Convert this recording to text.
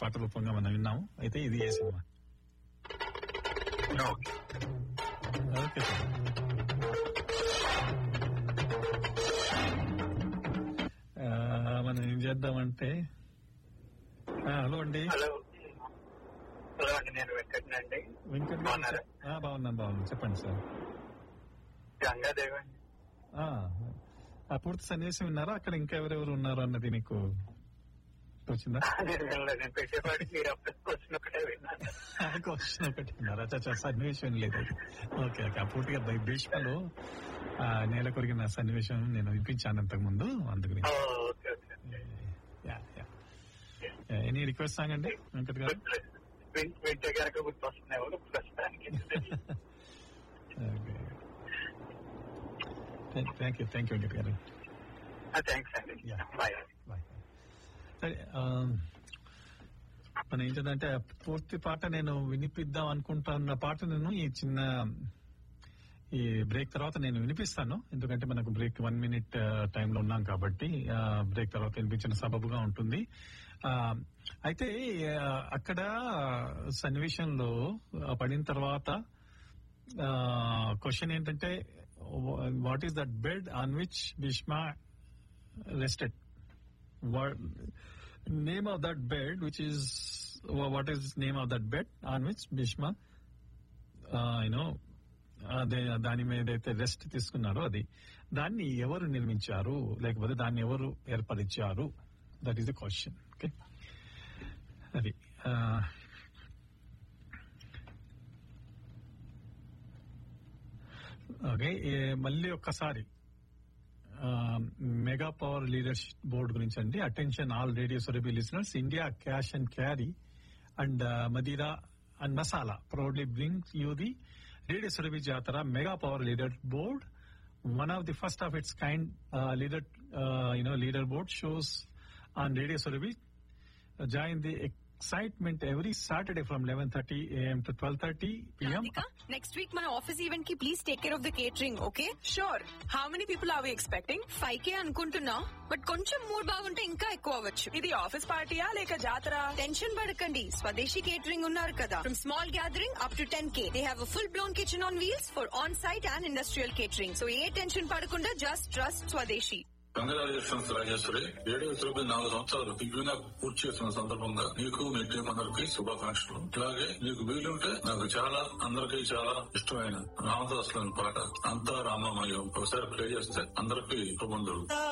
పాట రూపంగా మనం విన్నాము అయితే ఇది ఏ సినిమా ఓకే ఓకే సార్ ఆ, మనం ఏం చేద్దామంటే ఆ, హలో అండి హలో హలో అండి నేను వెంకటన్ అండి వెంకట్ గారు బాగున్నారా? ఆ, బాగున్నాను బాగున్నాను చెప్పండి సార్ గంగాదేవి అండి ఆ, ఆ పూర్తి సన్నివేశం విన్నారా అక్కడ ఇంకా ఎవరెవరు ఉన్నారు అన్నది నీకు వచ్చిందా నేను వినలేదు. నేను పెట్టేపాటికి మీరు అప్పుడు క్వశ్చన్ ఒకటే విన్నాను క్వశ్చన్ ఒకటి విన్నారా చచ్చా సన్నివేశం లేదు ఓకే ఓకే ఆ పూర్తిగా భీ- భీష్మలో ఆ, నేల కొరిగిన సన్నివేశం నేను వినిపించాను అంతకు ముందు అందుకని ఓ, okay okay any request song అండి వెంకట్ గారు విన్- వింటే కనుక గుర్తొస్తున్నాయి వాళ్ళు ప్రస్తుతానికి thank you thank you Venkat garu thanks అండి Yeah. బాయ్ బాయ్ సరే ఆ, మన ఏంటంటే ఆ పూర్తి పాట నేను వినిపిద్దాం అనుకుంటున్న పాట నేను ఈ చిన్న ఈ బ్రేక్ తర్వాత నేను వినిపిస్తాను ఎందుకంటే మనకు బ్రేక్ వన్ మినిట్ టైంలో ఉన్నాం కాబట్టి బ్రేక్ తర్వాత వినిపించిన సబబుగా ఉంటుంది ఆ, అయితే ఆ, అక్కడ సన్నివేశంలో ఆ, పడిన తర్వాత క్వశ్చన్ ఏంటంటే what is that bed on which Bhishma rested what name of that bed which is wha- what is name of that bed on which Bhishma uh, you know అదే దాని మీద అయితే రెస్ట్ తీసుకున్నారో అది దాన్ని ఎవరు నిర్మించారు లేకపోతే దాన్ని ఎవరు ఏర్పరిచారు that is the question okay అది ఆ, ఓకే ఏ- మళ్ళీ ఒక్కసారి మెగా పవర్ లీడర్షిప్ బోర్డు గురించి అండి attention all radio Surabhi listeners India cash and carry and Madeira and masala proudly bring you the radio Surabhi jatara mega power leader board one of the first of its kind uh, leader uh, you know leader board shows on radio Surabhi. Uh, join the excitement every Saturday from 11:30 a.m. to 12:30 p.m. Radhika, next week my office event ki please take care of the catering, okay? Sure how many people are we expecting 5k అనుకుంటున్నా but కొంచెం mood బాగుంటే ఇంకా ఎక్కువ అవ్వచ్చు ఇది office పార్టీయా లేక జాతర టెన్షన్ పడకండి స్వదేశీ కేటరింగ్ ఉన్నారు కదా from small gathering up to ten K they have full blown kitchen on wheels for on site and industrial catering so ఏ టెన్షన్ పడకుండా just trust Swadeshi congratulations Rajeswari radio Surabhi నాలుగు సంవత్సరాలు దిగ్విన పూర్తి చేసిన సందర్భంగా నీకు మీ టీం అందరికి శుభాకాంక్షలు అలాగే నీకు వీలుంటే నాకు చాలా అందరికీ చాలా ఇష్టమైన రామదాసులని పాట అంతా రామమయం ఒకసారి ప్లే చేస్తే అందరికీ శుభందులు